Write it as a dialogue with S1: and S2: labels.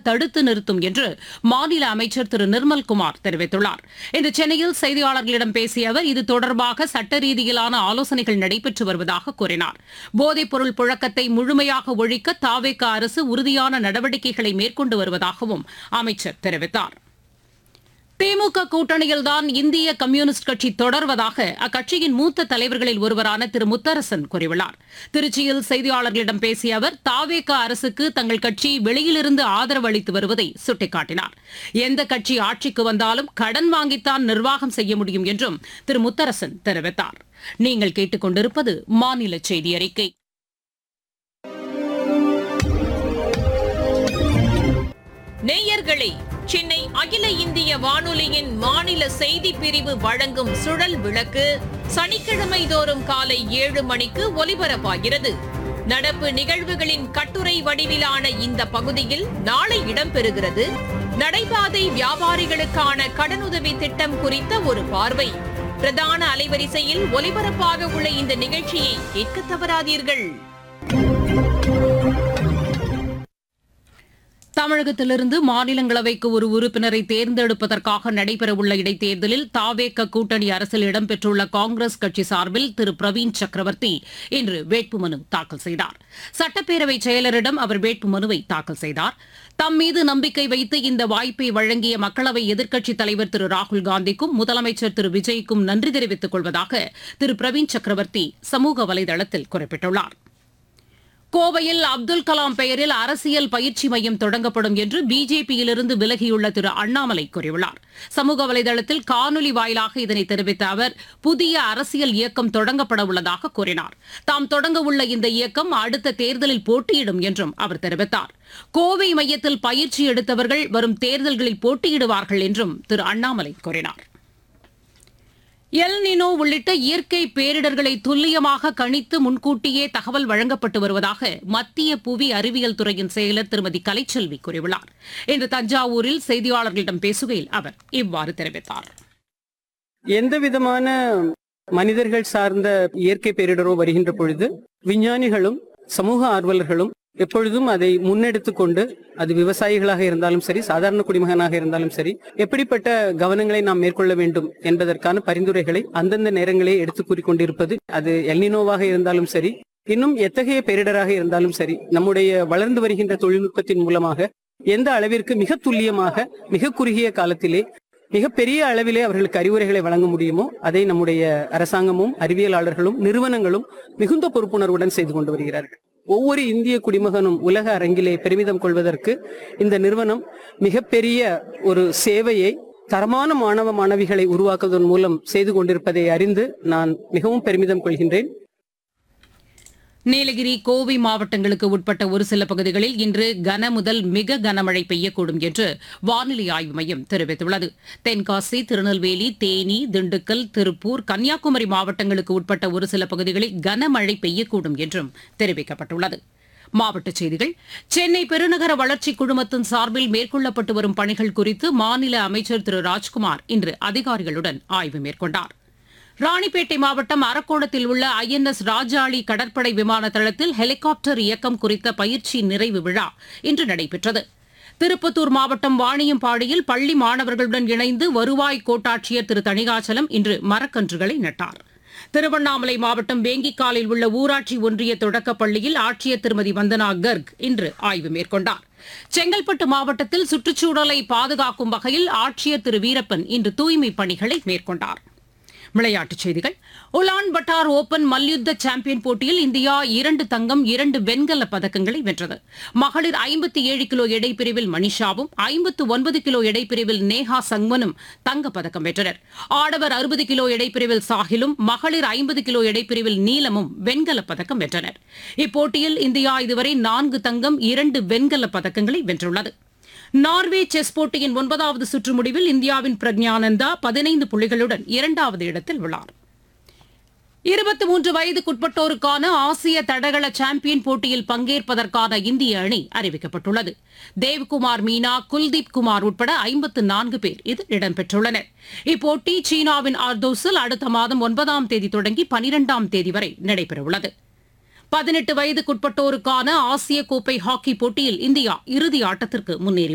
S1: தடுத்து நிறுத்தும் என்று மாநில அமைச்சர் திரு நிர்மல்குமார் தெரிவித்துள்ளார் இன்று சென்னையில் செய்தியாளர்களிடம் பேசிய அவர் இது தொடர்பாக சட்ட ரீதியிலான ஆலோசனைகள் நடைபெற்று வருவதாக கூறினார் போதைப்பொருள் புழக்கத்தை முழுமையாக ஒழிக்க தாவேக அரசு உறுதியான நடவடிக்கைகளை மேற்கொண்டு வருவதாகவும் அமைச்சர் தெரிவித்தார் திமுக கூட்டணியில்தான் இந்திய கம்யூனிஸ்ட் கட்சி தொடர்வதாக அக்கட்சியின் மூத்த தலைவர்களில் ஒருவரான திரு முத்தரசன் கூறியுள்ளார் திருச்சியில் செய்தியாளர்களிடம் பேசிய அவர் தாவேக அரசுக்கு தங்கள் கட்சி வெளியிலிருந்து ஆதரவு அளித்து வருவதை சுட்டிக்காட்டினார் எந்த கட்சி ஆட்சிக்கு வந்தாலும் கடன் வாங்கித்தான் நிர்வாகம் செய்ய முடியும் என்றும் திரு முத்தரசன் தெரிவித்தார் நீங்கள் கேட்டுக்கொண்டிருப்பது மாநில செய்தி அறிக்கை
S2: நேயர்களே சென்னை அகில இந்திய வானொலியின் மாநில செய்தி பிரிவு வழங்கும் சுழல் விளக்கு சனிக்கிழமை தோறும் காலை ஏழு மணிக்கு ஒலிபரப்பாகிறது நடப்பு நிகழ்வுகளின் கட்டுரை வடிவிலான இந்த பகுதியில் நாளை இடம்பெறுகிறது நடைபாதை வியாபாரிகளுக்கான கடனுதவி திட்டம் குறித்த ஒரு பார்வை பிரதான அலைவரிசையில் ஒலிபரப்பாக உள்ள இந்த நிகழ்ச்சியை கேட்க தவறாதீர்கள்
S1: தமிழகத்திலிருந்து மாநிலங்களவைக்கு ஒரு உறுப்பினரை தேர்ந்தெடுப்பதற்காக நடைபெறவுள்ள இடைத்தேர்தலில் தாவேக கூட்டணி அரசில் இடம்பெற்றுள்ள காங்கிரஸ் கட்சி சார்பில் திரு பிரவீன் சக்கரவர்த்தி இன்று வேட்புமனு தாக்கல் செய்தார் சட்டப்பேரவை செயலரிடம் அவர் வேட்புமனுவை தாக்கல் செய்தார் தம் மீது நம்பிக்கை வைத்து இந்த வாய்ப்பை வழங்கிய மக்களவை எதிர்க்கட்சித் தலைவர் திரு ராகுல் காந்திக்கும் முதலமைச்சர் திரு விஜய்க்கும் நன்றி தெரிவித்துக் கொள்வதாக திரு பிரவீன் சக்கரவர்த்தி சமூக வலைதளத்தில் குறிப்பிட்டுள்ளார் கோவையில் அப்துல் கலாம் பெயரில் அரசியல் பயிற்சி மையம் தொடங்கப்படும் என்று பிஜேபியிலிருந்து விலகியுள்ள திரு அண்ணாமலை கூறியுள்ளார் சமூக வலைதளத்தில் காணொலி வாயிலாக இதனை தெரிவித்த அவர் புதிய அரசியல் இயக்கம் தொடங்கப்பட உள்ளதாக கூறினார் தாம் தொடங்கவுள்ள இந்த இயக்கம் அடுத்த தேர்தலில் போட்டியிடும் என்றும் அவர் தெரிவித்தார் கோவை மையத்தில் பயிற்சி எடுத்தவர்கள் வரும் தேர்தல்களில் போட்டியிடுவார்கள் என்றும் திரு அண்ணாமலை கூறினார் எல் நினோ உள்ளிட்ட இயற்கை பேரிடர்களை துல்லியமாக கணித்து முன்கூட்டியே தகவல் வழங்கப்பட்டு வருவதாக மத்திய புவி அறிவியல் துறையின் செயலர் திருமதி கலைச்செல்வி கூறியுள்ளார் இன்று தஞ்சாவூரில் செய்தியாளர்களிடம் பேசுகையில் அவர் இவ்வாறு தெரிவித்தார்
S3: எந்த விதமான மனிதர்கள் சார்ந்த இயற்கை பேரிடரோ வருகின்ற பொழுது விஞ்ஞானிகளும் சமூக ஆர்வலர்களும் எப்பொழுதும் அதை முன்னெடுத்து கொண்டு அது விவசாயிகளாக இருந்தாலும் சரி சாதாரண குடிமகனாக இருந்தாலும் சரி எப்படிப்பட்ட கவனங்களை நாம் மேற்கொள்ள வேண்டும் என்பதற்கான பரிந்துரைகளை அந்தந்த நேரங்களே எடுத்து கூறிக்கொண்டிருப்பது அது எல்னினோவாக இருந்தாலும் சரி இன்னும் எத்தகைய பேரிடராக இருந்தாலும் சரி நம்முடைய வளர்ந்து வருகின்ற தொழில்நுட்பத்தின் மூலமாக எந்த அளவிற்கு மிக துல்லியமாக மிக குறுகிய காலத்திலே மிக பெரிய அளவிலே அவர்களுக்கு அறிவுரைகளை வழங்க முடியுமோ அதை நம்முடைய அரசாங்கமும் அறிவியலாளர்களும் நிறுவனங்களும் மிகுந்த பொறுப்புணர்வுடன் செய்து கொண்டு வருகிறார்கள் ஒவ்வொரு இந்திய குடிமகனும் உலக அரங்கிலே பெருமிதம் கொள்வதற்கு இந்த நிறுவனம் மிகப்பெரிய ஒரு சேவையை தரமான மாணவ மாணவிகளை உருவாக்குவதன் மூலம் செய்து கொண்டிருப்பதை அறிந்து நான் மிகவும் பெருமிதம் கொள்கின்றேன்
S1: நீலகிரி கோவை மாவட்டங்களுக்கு உட்பட்ட ஒரு சில பகுதிகளில் இன்று கன முதல் மிக கனமழை பெய்யக்கூடும் என்று வானிலை ஆய்வு மையம் தெரிவித்துள்ளது தென்காசி திருநெல்வேலி தேனி திண்டுக்கல் திருப்பூர் கன்னியாகுமரி மாவட்டங்களுக்கு உட்பட்ட ஒரு சில பகுதிகளில் கனமழை பெய்யக்கூடும் என்றும் தெரிவிக்கப்பட்டுள்ளது மாவட்டச் செய்திகள் சென்னை பெருநகர வளர்ச்சி குழுமத்தின் சார்பில் மேற்கொள்ளப்பட்டு வரும் பணிகள் குறித்து மாநில அமைச்சர் திரு ராஜ்குமார் இன்று அதிகாரிகளுடன் ஆய்வு மேற்கொண்டார் ராணிப்பேட்டை மாவட்டம் அரக்கோணத்தில் உள்ள ஐஎன்எஸ் ராஜாளி கடற்படை விமான தளத்தில் ஹெலிகாப்டர் இயக்கம் குறித்த பயிற்சி நிறைவு விழா இன்று நடைபெற்றது திருப்பத்தூர் மாவட்டம் வாணியம்பாடியில் பள்ளி மாணவர்களுடன் இணைந்து வருவாய் கோட்டாட்சியர் திரு தணிகாச்சலம் இன்று மரக்கன்றுகளை நட்டார் திருவண்ணாமலை மாவட்டம் வேங்கிக்காலில் உள்ள ஊராட்சி ஒன்றிய தொடக்கப் பள்ளியில் ஆட்சியர் திருமதி வந்தனா கர்க் இன்று ஆய்வு மேற்கொண்டார் செங்கல்பட்டு மாவட்டத்தில் சுற்றுச்சூழலை பாதுகாக்கும் வகையில் ஆட்சியர் திரு வீரப்பன் இன்று தூய்மைப் பணிகளை மேற்கொண்டார் விளையாட்டுச் செய்திகள் உலான் பட்டார் ஓபன் மல்யுத்த சாம்பியன் போட்டியில் இந்தியா இரண்டு தங்கம் இரண்டு வெண்கல பதக்கங்களை வென்றது மகளிர் ஐம்பத்தி ஏழு கிலோ எடைப்பிரிவில் மனிஷாவும் ஐம்பத்து ஒன்பது கிலோ எடைப்பிரிவில் நேஹா சங்மனும் தங்கப்பதக்கம் வென்றனர் ஆடவர் அறுபது கிலோ எடைப்பிரிவில் சாஹிலும் மகளிர் ஐம்பது கிலோ எடைப்பிரிவில் நீலமும் வெண்கலப் பதக்கம் வென்றனர் இப்போட்டியில் இந்தியா இதுவரை நான்கு தங்கம் இரண்டு வெண்கல பதக்கங்களை வென்றுள்ளது நார்வே செஸ் போட்டியின் ஒன்பதாவது சுற்று முடிவில் இந்தியாவின் பிரக்ஞானந்தா பதினைந்து புள்ளிகளுடன் இரண்டாவது இடத்தில் உள்ளார் இருபத்தி மூன்று வயதுக்குட்பட்டோருக்கான ஆசிய தடகள சாம்பியன் போட்டியில் பங்கேற்பதற்கான இந்திய அணி அறிவிக்கப்பட்டுள்ளது தேவ்குமார் மீனா குல்தீப் குமார் உட்பட ஐம்பத்து நான்கு பேர் இதில் இடம்பெற்றுள்ளனர் இப்போட்டி சீனாவின் ஆர்தோஸில் அடுத்த மாதம் ஒன்பதாம் தேதி தொடங்கி பனிரெண்டாம் தேதி வரை நடைபெறவுள்ளது பதினெட்டு வயதுக்குட்பட்டோருக்கான ஆசிய கோப்பை ஹாக்கி போட்டியில் இந்தியா இறுதி ஆட்டத்திற்கு முன்னேறி